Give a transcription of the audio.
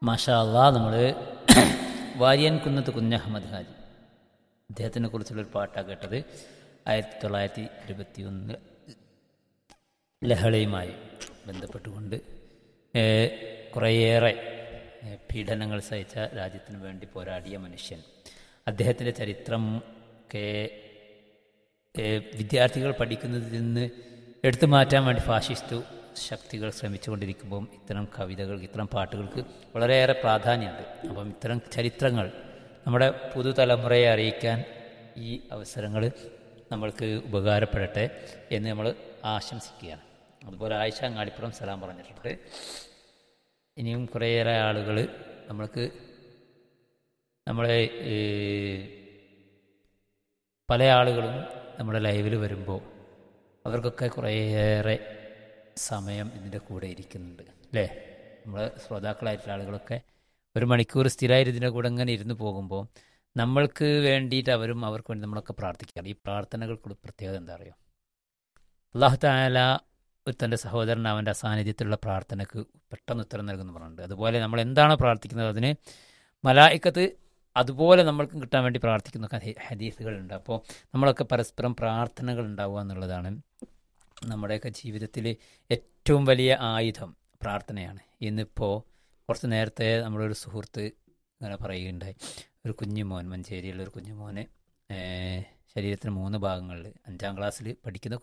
മാഷാ അള്ളാ നമ്മൾ വാര്യൻ കുന്നത്ത് കുഞ്ഞഹമ്മദ് ഹാജി അദ്ദേഹത്തിനെ കുറിച്ചുള്ളൊരു പാട്ടാണ് കേട്ടത് ആയിരത്തി തൊള്ളായിരത്തി ഇരുപത്തി ഒന്ന് ലഹളയുമായി ബന്ധപ്പെട്ടുകൊണ്ട് ഏഹ്, കുറേയേറെ ഏഹ്, പീഡനങ്ങൾ സഹിച്ച രാജ്യത്തിന് വേണ്ടി പോരാടിയ മനുഷ്യൻ അദ്ദേഹത്തിൻ്റെ ചരിത്രം ഒക്കെ ഏഹ്, വിദ്യാർത്ഥികൾ പഠിക്കുന്നതിൽ നിന്ന് എടുത്തു മാറ്റാൻ വേണ്ടി ഫാഷിസ്റ്റു ശക്തികൾ ശ്രമിച്ചുകൊണ്ടിരിക്കുമ്പം ഇത്തരം കവിതകൾ ഇത്തരം പാട്ടുകൾക്ക് വളരെയേറെ പ്രാധാന്യമുണ്ട് അപ്പം ഇത്തരം ചരിത്രങ്ങൾ നമ്മുടെ പുതുതലമുറയെ അറിയിക്കാൻ ഈ അവസരങ്ങൾ നമ്മൾക്ക് ഉപകാരപ്പെടട്ടെ എന്ന് നമ്മൾ ആശംസിക്കുകയാണ് അതുപോലെ ആയിഷ അങ്ങാടിപ്പുറം സലാം പറഞ്ഞിട്ടുണ്ട് ഇനിയും കുറേയേറെ ആളുകൾ നമ്മൾക്ക് നമ്മളെ ഈ പല ആളുകളും നമ്മുടെ ലൈവിൽ വരുമ്പോൾ അവർക്കൊക്കെ കുറേയേറെ സമയം ഇതിൻ്റെ കൂടെ ഇരിക്കുന്നുണ്ട് അല്ലേ നമ്മളെ ശ്രോതാക്കളായിട്ടുള്ള ആളുകളൊക്കെ ഒരു മണിക്കൂർ സ്ഥിരമായിട്ട് ഇതിൻ്റെ കൂടെ ഇങ്ങനെ ഇരുന്ന് പോകുമ്പോൾ നമ്മൾക്ക് വേണ്ടിയിട്ട് അവരും അവർക്ക് വേണ്ടി നമ്മളൊക്കെ പ്രാർത്ഥിക്കാറ് ഈ പ്രാർത്ഥനകൾക്കുള്ള പ്രത്യേകത എന്താ അറിയോ അള്ളാഹു താല തൻ്റെ സഹോദരൻ അവൻ്റെ അസാന്നിധ്യത്തിലുള്ള പ്രാർത്ഥനയ്ക്ക് പെട്ടെന്ന് ഉത്തരം നൽകുന്നു പറഞ്ഞിട്ടുണ്ട് അതുപോലെ നമ്മൾ എന്താണോ പ്രാർത്ഥിക്കുന്നത് അതിന് മലായിക്കത്ത് അതുപോലെ നമ്മൾക്കും കിട്ടാൻ വേണ്ടി പ്രാർത്ഥിക്കുന്ന ഹദീ- ഹദീസുകളുണ്ട് അപ്പോൾ നമ്മളൊക്കെ പരസ്പരം പ്രാർത്ഥനകൾ ഉണ്ടാവുക എന്നുള്ളതാണ് നമ്മുടെയൊക്കെ ജീവിതത്തിൽ ഏറ്റവും വലിയ ആയുധം പ്രാർത്ഥനയാണ് ഇന്നിപ്പോൾ കുറച്ച് നേരത്തെ നമ്മുടെ ഒരു സുഹൃത്ത് ഇങ്ങനെ പറയുകയുണ്ടായി ഒരു കുഞ്ഞുമോൻ മഞ്ചേരിയിലുള്ള ഒരു കുഞ്ഞുമോന് ഏഹ്, ശരീരത്തിന് മൂന്ന് ഭാഗങ്ങളിൽ അഞ്ചാം ക്ലാസ്സിൽ പഠിക്കുന്ന